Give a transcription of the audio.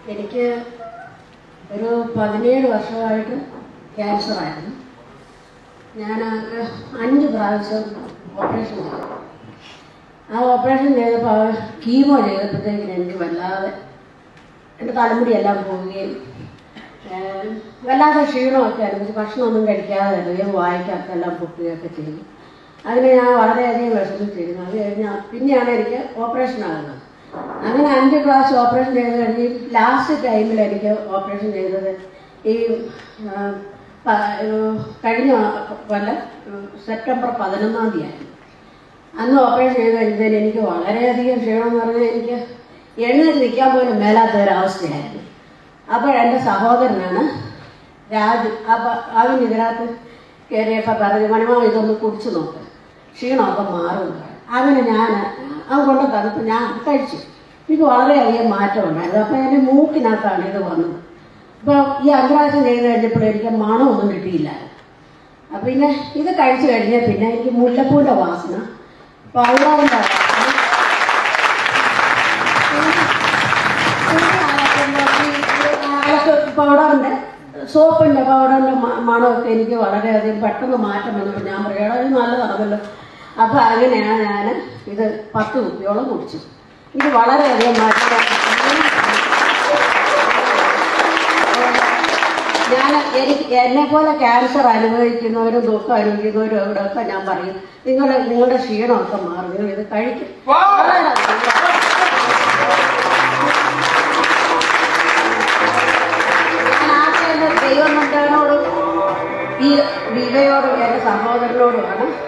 എനിക്ക് ഒരു പതിനേഴ് വർഷമായിട്ട് ക്യാൻസർ ആയിരുന്നു ഞാൻ അഞ്ച് പ്രാവശ്യം ഓപ്പറേഷൻ ചെയ്തു ആ ഓപ്പറേഷൻ ചെയ്തപ്പോൾ കീമോ ചെയ്തപ്പോഴത്തേക്കിന് എനിക്ക് വല്ലാതെ എൻ്റെ തലമുടിയെല്ലാം പോവുകയും ഏഹ്, വല്ലാതെ ക്ഷീണമൊക്കെ ആയിരുന്നു ഭക്ഷണമൊന്നും കഴിക്കാതെ വരികയും വായിക്കകത്തെല്ലാം പൊട്ടുകയൊക്കെ ചെയ്തു അതിന് ഞാൻ വളരെയധികം വിഷമിച്ചിരുന്നു അത് കഴിഞ്ഞ് പിന്നെയാണ് എനിക്ക് ഓപ്പറേഷൻ ആകുന്നത് അങ്ങനെ അഞ്ച് പ്രാവശ്യം ഓപ്പറേഷൻ ചെയ്ത് കഴിഞ്ഞ് ലാസ്റ്റ് ടൈമിൽ എനിക്ക് ഓപ്പറേഷൻ ചെയ്തത് ഈ ആ, പ- ഏഹ്, കഴിഞ്ഞ കൊല്ലം ഉം, സെപ്റ്റംബർ പതിനൊന്നാം തീയതി അന്ന് ഓപ്പറേഷൻ ചെയ്ത് കഴിഞ്ഞതിന് എനിക്ക് വളരെയധികം ക്ഷീണം എന്ന് പറഞ്ഞാൽ എനിക്ക് എഴുന്നേറ്റ് നിൽക്കാൻ പോലും മേലാത്ത ഒരവസ്ഥയായിരുന്നു അപ്പോൾ എൻ്റെ സഹോദരനാണ് രാജു അപ്പം അവൻ ഇതിനകത്ത് കയറിയപ്പോൾ പറഞ്ഞു മണിമാവ് ഇതൊന്ന് കുടിച്ചു നോക്ക് ക്ഷീണമൊക്കെ മാറും അങ്ങനെ ഞാൻ അവൻ കൊണ്ട് തന്നപ്പോൾ ഞാൻ കഴിച്ചു എനിക്ക് വളരെയധികം മാറ്റം ഉണ്ടായിരുന്നു അപ്പോൾ എൻ്റെ മൂക്കിനകത്താണ് ഇത് വന്നത് അപ്പോൾ ഈ അഗ്രാസം ചെയ്ത് കഴിഞ്ഞപ്പോൾ എനിക്ക് മണമൊന്നും കിട്ടിയില്ലായിരുന്നു അപ്പൊ പിന്നെ ഇത് കഴിച്ചു കഴിഞ്ഞാൽ പിന്നെ എനിക്ക് മുല്ലപ്പൂന്റെ വാസന പൗഡറിന്റെ വാസന പൗഡറിന്റെ സോപ്പിന്റെ പൗഡറിന്റെ മ- മണമൊക്കെ എനിക്ക് വളരെയധികം പെട്ടെന്ന് മാറ്റം വന്നപ്പോൾ ഞാൻ പറയുക ഇത് നല്ലതാണല്ലോ അപ്പൊ അങ്ങനെയാണ് ഞാൻ ഇത് പത്ത് കുപ്പിയോളം കുടിച്ചു ഇത് വളരെയധികം മാറ്റം ഞാൻ എനിക്ക് എന്നെ പോലെ ക്യാൻസർ അനുഭവിക്കുന്നവരും ദുഃഖം അനുഭവിക്കുന്നവരും ഇവിടെയൊക്കെ ഞാൻ പറയും നിങ്ങളുടെ നിങ്ങളുടെ ക്ഷീണമൊക്കെ മാറും നിങ്ങൾ ഇത് കഴിക്കും ഞാൻ ആദ്യം എൻ്റെ ദൈവം നന്ദനോടും ഈ ദിവയോടും എൻ്റെ സഹോദരനോടുമാണ്